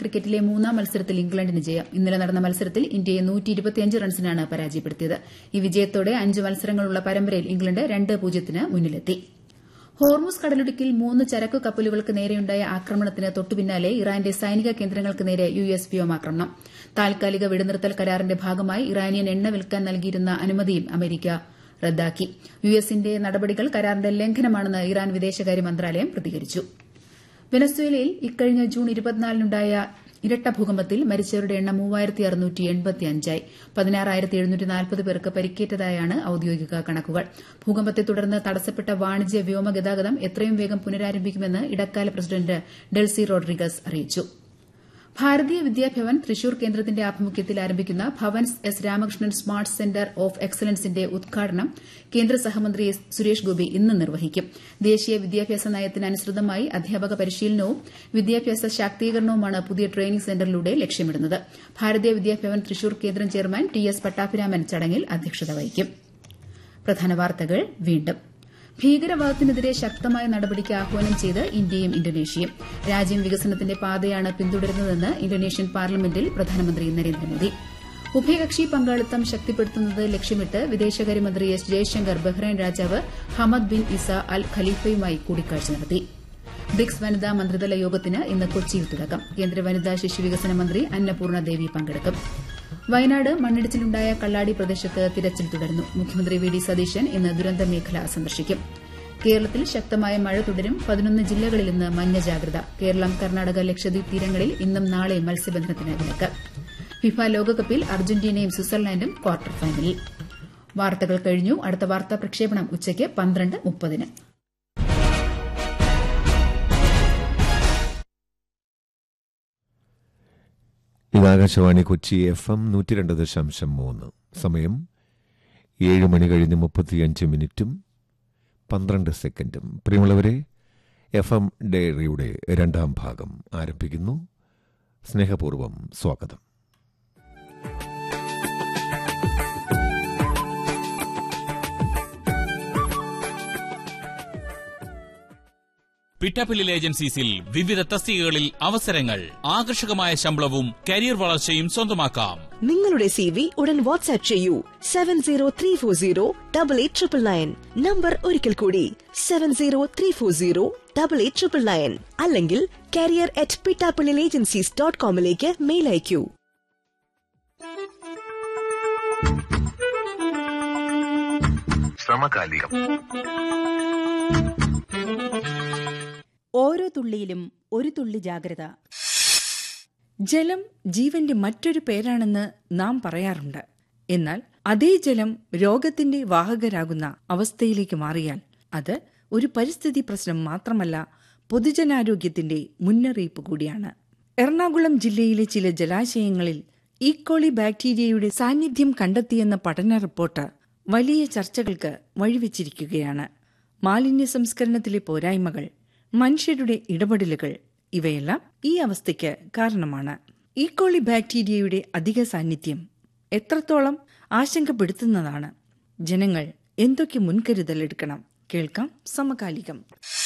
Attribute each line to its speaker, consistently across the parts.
Speaker 1: ക്രിക്കറ്റിലെ മൂന്നാം മത്സരത്തിൽ ഇംഗ്ലണ്ടിന് ജയം ഇന്നലെ നടന്ന മത്സരത്തിൽ ഇന്ത്യയെ റൺസിനാണ് പരാജയപ്പെടുത്തിയത് ഈ വിജയത്തോടെ അഞ്ച് മത്സരങ്ങളുള്ള പരമ്പരയിൽ ഇംഗ്ലണ്ട് രണ്ട് പൂജ്യത്തിന് മുന്നിലെത്തി ഹോർമുസ് കടലിടുക്കിൽ മൂന്ന് ചരക്കു കപ്പലുകൾക്ക് നേരെയുണ്ടായ ആക്രമണത്തിന് തൊട്ടുപിന്നാലെ ഇറാന്റെ സൈനിക കേന്ദ്രങ്ങൾക്ക് നേരെ യു എസ് വ്യോമാക്രമണം താൽക്കാലിക വെടിനിർത്തൽ കരാറിന്റെ ഭാഗമായി ഇറാനിയൻ എണ്ണ വിൽക്കാൻ നൽകിയിരുന്ന അനുമതിയും അമേരിക്ക റദ്ദാക്കി യു എസിന്റെ നടപടികൾ കരാറിന്റെ ലംഘനമാണെന്ന് ഇറാൻ വിദേശകാര്യ മന്ത്രാലയം പ്രതികരിച്ചു വെനസ്വേലയിൽ ഇക്കഴിഞ്ഞ ജൂൺ ഇരുപത്തിനാലിനുണ്ടായ ഇരട്ട ഭൂകമ്പത്തിൽ മരിച്ചവരുടെ എണ്ണം മൂവായിരത്തി അറുന്നൂറ്റി എൺപത്തിയഞ്ചായി പതിനാറായിരത്തി എഴുന്നൂറ്റി നാൽപ്പത് പേർക്ക് പരിക്കേറ്റതായാണ് ഔദ്യോഗിക കണക്കുകൾ ഭൂകമ്പത്തെ തുടർന്ന് തടസ്സപ്പെട്ട വാണിജ്യ വ്യോമ ഗതാഗതം എത്രയും വേഗം പുനരാരംഭിക്കുമെന്ന് ഇടക്കാല പ്രസിഡന്റ് ഡെൽസി റോഡ്രിഗസ് അറിയിച്ചു ഭാരതീയ വിദ്യാഭവൻ തൃശൂർ കേന്ദ്രത്തിന്റെ ആഭിമുഖ്യത്തിൽ ആരംഭിക്കുന്ന Bhavans S Ramakrishnan smart centre of എക്സലൻസിന്റെ ഉദ്ഘാടനം കേന്ദ്ര സഹമന്ത്രി സുരേഷ് ഗോപി ഇന്ന് നിർവഹിക്കും ദേശീയ വിദ്യാഭ്യാസ നയത്തിന് അനുസൃതമായി അധ്യാപക പരിശീലനവും വിദ്യാഭ്യാസ ശാക്തീകരണവുമാണ് പുതിയ ട്രെയിനിംഗ് സെന്ററിലൂടെ ലക്ഷ്യമിടുന്നത് ഭാരതീയ വിദ്യാഭവൻ തൃശൂർ കേന്ദ്രം ചെയർമാൻ ടി എസ് പട്ടാഭിരാമൻ ചടങ്ങിൽ അധ്യക്ഷത വഹിക്കും പ്രധാന വാർത്തകൾ വീണ്ടും ഭീകരവാദത്തിനെതിരെ ശക്തമായ നടപടിക്ക് ആഹ്വാനം ചെയ്ത് ഇന്ത്യയും ഇന്തോനേഷ്യയും രാജ്യം വികസനത്തിന്റെ പാതയാണ് പിന്തുടരുന്നതെന്ന് ഇന്തോനേഷ്യൻ പാർലമെന്റിൽ പ്രധാനമന്ത്രി നരേന്ദ്രമോദി ഉഭയകക്ഷി പങ്കാളിത്തം ശക്തിപ്പെടുത്തുന്നത് ലക്ഷ്യമിട്ട് വിദേശകാര്യമന്ത്രി എസ് ജയശങ്കർ ബഹ്റൈൻ രാജാവ് ഹമദ് ബിൻ ഇസ അൽ ഖലീഫയുമായി കൂടിക്കാഴ്ച നടത്തി ബ്രിക്സ് വനിതാ മന്ത്രിതല യോഗത്തിന് ഇന്ന് കൊച്ചിയിൽ തുടക്കം കേന്ദ്ര വനിതാ ശിശുവികസന മന്ത്രി അന്നപൂർണ ദേവി പങ്കെടുക്കും വയനാട് മണ്ണിടിച്ചിലുണ്ടായ കള്ളാടി പ്രദേശത്ത് തിരച്ചിൽ തുടരുന്നു മുഖ്യമന്ത്രി വി ഡി സതീശൻ ഇന്ന് ദുരന്ത മേഖല സന്ദർശിക്കും കേരളത്തിൽ ശക്തമായ മഴ തുടരും പതിനൊന്ന് ജില്ലകളിൽ ഇന്ന് മഞ്ഞ ജാഗ്രത കേരളം കർണാടക ലക്ഷദ്വീപ് തീരങ്ങളിൽ ഇന്നും നാളെയും മത്സ്യബന്ധനത്തിന് വിലക്ക് ഫിഫ ലോകകപ്പിൽ അർജന്റീനയും സ്വിറ്റ്സർലാൻഡും ക്വാർട്ടർ ഫൈനലിൽ വാർത്തകൾ കഴിഞ്ഞു അടുത്ത വാർത്താ പ്രക്ഷേപണം ഉച്ചയ്ക്ക് പന്ത്രണ്ട് മുപ്പതിന്
Speaker 2: ഇത് ആകാശവാണി കൊച്ചി എഫ് എം നൂറ്റി രണ്ട് ദശാംശം മൂന്ന് സമയം ഏഴ് മണി കഴിഞ്ഞ് മുപ്പത്തിയഞ്ച് മിനിറ്റും പന്ത്രണ്ട് സെക്കൻഡും പ്രിയമുള്ളവരെ എഫ് എം ഡയറിയുടെ രണ്ടാം ഭാഗം ആരംഭിക്കുന്നു സ്നേഹപൂർവം സ്വാഗതം
Speaker 3: പിറ്റാപ്പില്ലിൽ ഏജൻസീസിൽ വിവിധ തസ്തികകളിൽ അവസരങ്ങൾ ആകർഷകമായ ശമ്പളവും കരിയർ വളർച്ചയും സ്വന്തമാക്കാം
Speaker 4: നിങ്ങളുടെ സി വി ഉടൻ വാട്സ്ആപ്പ് ചെയ്യൂ seven zero three four zero double eight triple nine number ഒരിക്കൽ കൂടി seven zero three four zero double eight triple nine അല്ലെങ്കിൽ career at Pittappillil agencies dot കോമിലേക്ക് മെയിൽ അയക്കൂ
Speaker 5: സമകാലികം
Speaker 6: ഓരോ തുള്ളിയിലും ഒരു തുള്ളി ജാഗ്രത ജലം ജീവന്റെ മറ്റൊരു പേരാണെന്ന് നാം പറയാറുണ്ട് എന്നാൽ അതേ ജലം രോഗത്തിന്റെ വാഹകരാകുന്ന അവസ്ഥയിലേക്ക് മാറിയാൽ അത് ഒരു പരിസ്ഥിതി പ്രശ്നം മാത്രമല്ല പൊതുജനാരോഗ്യത്തിന്റെ മുന്നറിയിപ്പ് കൂടിയാണ് എറണാകുളം ജില്ലയിലെ ചില ജലാശയങ്ങളിൽ ഈക്കോളി ബാക്ടീരിയയുടെ സാന്നിധ്യം കണ്ടെത്തിയെന്ന പഠന റിപ്പോർട്ട് വലിയ ചർച്ചകൾക്ക് വഴിവെച്ചിരിക്കുകയാണ് മാലിന്യ സംസ്കരണത്തിലെ പോരായ്മകൾ മനുഷ്യരുടെ ഇടപെടലുകൾ ഇവയെല്ലാം ഈ അവസ്ഥയ്ക്ക് കാരണമാണ് ഈക്കോളി ബാക്ടീരിയയുടെ അധിക സാന്നിധ്യം എത്രത്തോളം ആശങ്കപ്പെടുത്തുന്നതാണ് ജനങ്ങൾ എന്തൊക്കെ മുൻകരുതൽ എടുക്കണം കേൾക്കാം സമകാലികം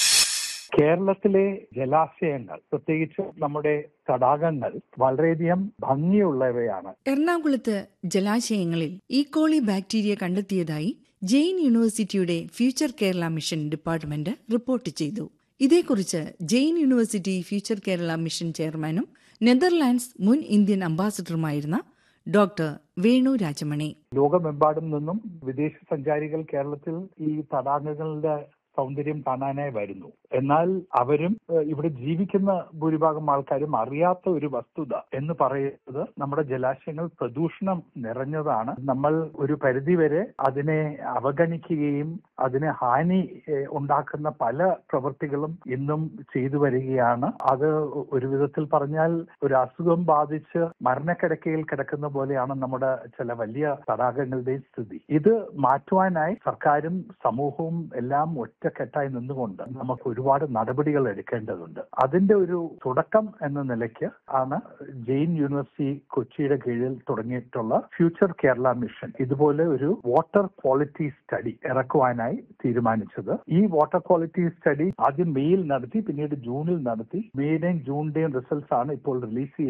Speaker 7: കേരളത്തിലെ ജലാശയങ്ങൾ പ്രത്യേകിച്ച് നമ്മുടെ തടാകങ്ങൾ വളരെയധികം ഭംഗിയുള്ളവയാണ്
Speaker 6: എറണാകുളത്ത് ജലാശയങ്ങളിൽ ഈക്കോളി ബാക്ടീരിയ കണ്ടെത്തിയതായി ജെയിൻ യൂണിവേഴ്സിറ്റിയുടെ Future Kerala Mission department report ചെയ്തു ഇതേക്കുറിച്ച് Jain University Future Kerala Mission ചെയർമാനും നെതർലാൻഡ്സ് മുൻ ഇന്ത്യൻ അംബാസഡറുമായിരുന്ന ഡോക്ടർ വേണു രാജമണി
Speaker 7: ലോകമെമ്പാടും നിന്നും വിദേശ സഞ്ചാരികൾ കേരളത്തിൽ ഈ തടാകങ്ങളുടെ സൗന്ദര്യം കാണാനായി വരുന്നു എന്നാൽ അവരും ഏഹ്, ഇവിടെ ജീവിക്കുന്ന ഭൂരിഭാഗം ആൾക്കാരും അറിയാത്ത ഒരു വസ്തുത എന്ന് പറയുന്നത് നമ്മുടെ ജലാശയങ്ങൾ പ്രദൂഷണം നിറഞ്ഞതാണ് നമ്മൾ ഒരു പരിധിവരെ അതിനെ അവഗണിക്കുകയും അതിന് ഹാനി ഏഹ്, ഉണ്ടാക്കുന്ന പല പ്രവൃത്തികളും ഇന്നും ചെയ്തു വരികയാണ് അത് ഒരു വിധത്തിൽ പറഞ്ഞാൽ ഒരു അസുഖം ബാധിച്ച് മരണക്കിടക്കയിൽ കിടക്കുന്ന പോലെയാണ് നമ്മുടെ ചില വലിയ തടാകങ്ങളുടെയും സ്ഥിതി ഇത് മാറ്റുവാനായി സർക്കാരും സമൂഹവും എല്ലാം ഒറ്റക്കെട്ടായി നിന്നുകൊണ്ട് നമുക്ക് ഒരുപാട് നടപടികൾ എടുക്കേണ്ടതുണ്ട് അതിന്റെ ഒരു തുടക്കം എന്ന നിലയ്ക്ക് ആണ് ജെയിൻ യൂണിവേഴ്സിറ്റി കൊച്ചിയുടെ കീഴിൽ തുടങ്ങിയിട്ടുള്ള ഫ്യൂച്ചർ കേരള മിഷൻ ഇതുപോലെ ഒരു വാട്ടർ ക്വാളിറ്റി സ്റ്റഡി ഇറക്കുവാനായി തീരുമാനിച്ചത് ഈ വാട്ടർ ക്വാളിറ്റി സ്റ്റഡി ആദ്യം മെയ്യിൽ നടത്തി പിന്നീട് ജൂണിൽ നടത്തി മെയ്യുടെയും ജൂണിന്റെയും റിസൾട്ട്സ് ആണ് ഇപ്പോൾ റിലീസ്